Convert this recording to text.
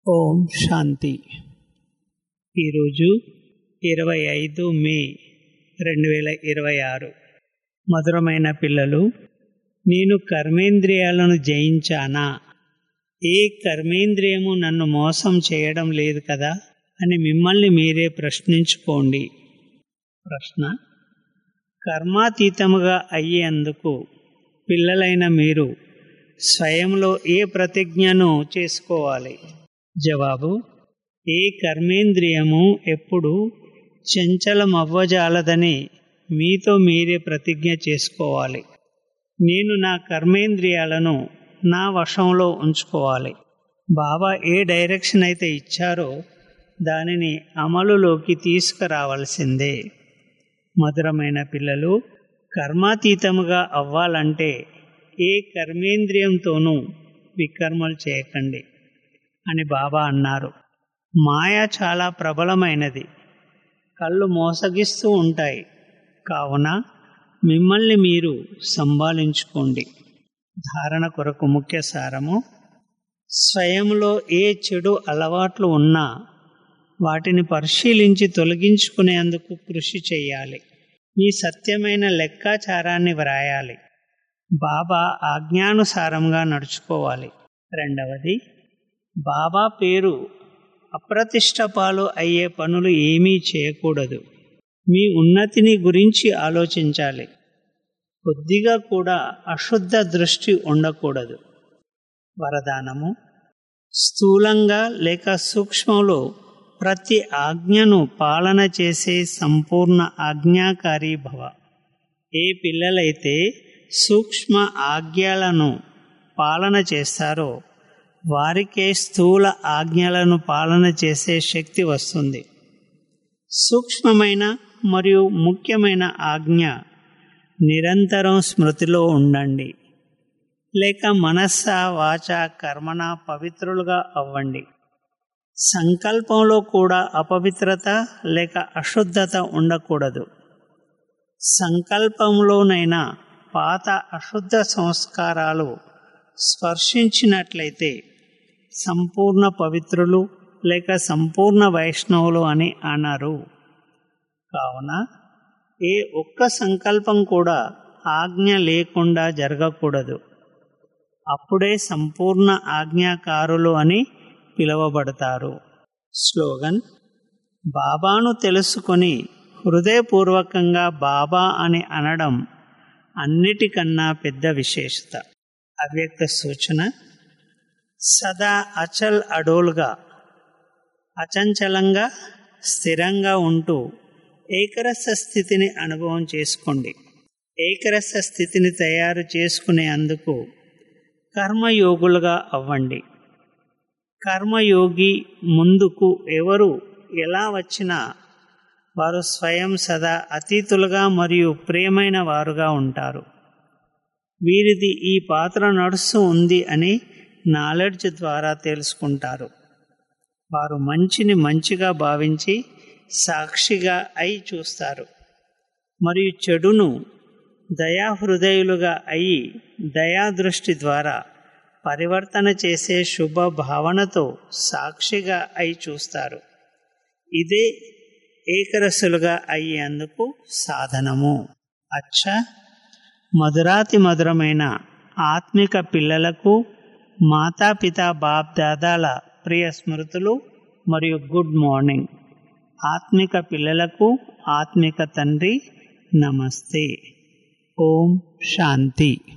ఓం శాంతి ఈరోజు ఇరవై ఐదు మే రెండు వేల ఇరవై ఆరు మధురమైన పిల్లలు నేను కర్మేంద్రియాలను జయించానా ఏ కర్మేంద్రియము నన్ను మోసం చేయడం లేదు కదా అని మిమ్మల్ని మీరే ప్రశ్నించుకోండి ప్రశ్న కర్మాతీతముగా అయ్యేందుకు పిల్లలైన మీరు స్వయంలో ఏ ప్రతిజ్ఞను చేసుకోవాలి జవాబు ఏ కర్మేంద్రియము ఎప్పుడు చంచలమవ్వజాలదని మీతో మీరే ప్రతిజ్ఞ చేసుకోవాలి నేను నా కర్మేంద్రియాలను నా వశంలో ఉంచుకోవాలి బాబా ఏ డైరెక్షన్ అయితే ఇచ్చారో దానిని అమలులోకి తీసుకురావాల్సిందే మధురమైన పిల్లలు కర్మాతీతముగా అవ్వాలంటే ఏ కర్మేంద్రియంతోనూ వికర్మలు చేయకండి అని బాబా అన్నారు మాయ చాలా ప్రబలమైనది కళ్ళు మోసగిస్తూ ఉంటాయి కావున మిమ్మల్ని మీరు సంభాలించుకోండి ధారణ కొరకు ముఖ్య సారము స్వయంలో ఏ చెడు అలవాట్లు ఉన్నా వాటిని పరిశీలించి తొలగించుకునేందుకు కృషి చేయాలి ఈ సత్యమైన లెక్కాచారాన్ని వ్రాయాలి బాబా ఆజ్ఞానుసారంగా నడుచుకోవాలి రెండవది బాబా పేరు అప్రతిష్టపాలు అయ్యే పనులు ఏమీ చేయకూడదు మీ ఉన్నతిని గురించి ఆలోచించాలి కొద్దిగా కూడా అశుద్ధ దృష్టి ఉండకూడదు వరదానము స్థూలంగా లేక సూక్ష్మంలో ప్రతి ఆజ్ఞను పాలన చేసే సంపూర్ణ ఆజ్ఞాకారి భవ ఏ పిల్లలైతే సూక్ష్మ ఆజ్ఞలను పాలన చేస్తారో వారికే స్థూల ఆజ్ఞలను పాలన చేసే శక్తి వస్తుంది సూక్ష్మమైన మరియు ముఖ్యమైన ఆజ్ఞ నిరంతరం స్మృతిలో ఉండండి లేక మనస్స వాచ కర్మణ పవిత్రులుగా అవ్వండి సంకల్పంలో కూడా అపవిత్రత లేక అశుద్ధత ఉండకూడదు సంకల్పంలోనైనా పాత అశుద్ధ సంస్కారాలు స్పర్శించినట్లయితే సంపూర్ణ పవిత్రులు లేక సంపూర్ణ వైష్ణవులు అని అన్నారు కావున ఏ ఒక్క సంకల్పం కూడా ఆజ్ఞ లేకుండా జరగకూడదు అప్పుడే సంపూర్ణ ఆజ్ఞాకారులు అని పిలువబడతారు స్లోగన్ బాబాను తెలుసుకొని హృదయపూర్వకంగా బాబా అని అనడం అన్నిటికన్నా పెద్ద విశేషత అవ్యక్త సూచన సదా అచల్ అడోల్గా అచంచలంగా స్థిరంగా ఉంటూ ఏకరస స్థితిని అనుభవం చేసుకోండి ఏకరస స్థితిని తయారు చేసుకునేందుకు కర్మయోగులుగా అవ్వండి కర్మయోగి ముందుకు ఎవరు ఎలా వచ్చినా వారు స్వయం సదా అతీతులుగా మరియు ప్రియమైన వారుగా ఉంటారు వీరిది ఈ పాత్ర నడుస్తూ ఉంది అని నాలెడ్జ్ ద్వారా తెలుసుకుంటారు వారు మంచిని మంచిగా భావించి సాక్షిగా అయి చూస్తారు మరియు చెడును దయాహృదయులుగా అయి దయాదృష్టి ద్వారా పరివర్తన చేసే శుభ భావనతో సాక్షిగా అయి చూస్తారు ఇదే ఏకరసులుగా అయ్యేందుకు సాధనము అచ్చ మధురాతి మధురమైన ఆత్మిక పిల్లలకు మాతాపిత బాప్ దాదాల ప్రియ స్మృతులు మరియు గుడ్ మార్నింగ్ ఆత్మిక పిల్లలకు ఆత్మిక తండ్రి నమస్తే ఓం శాంతి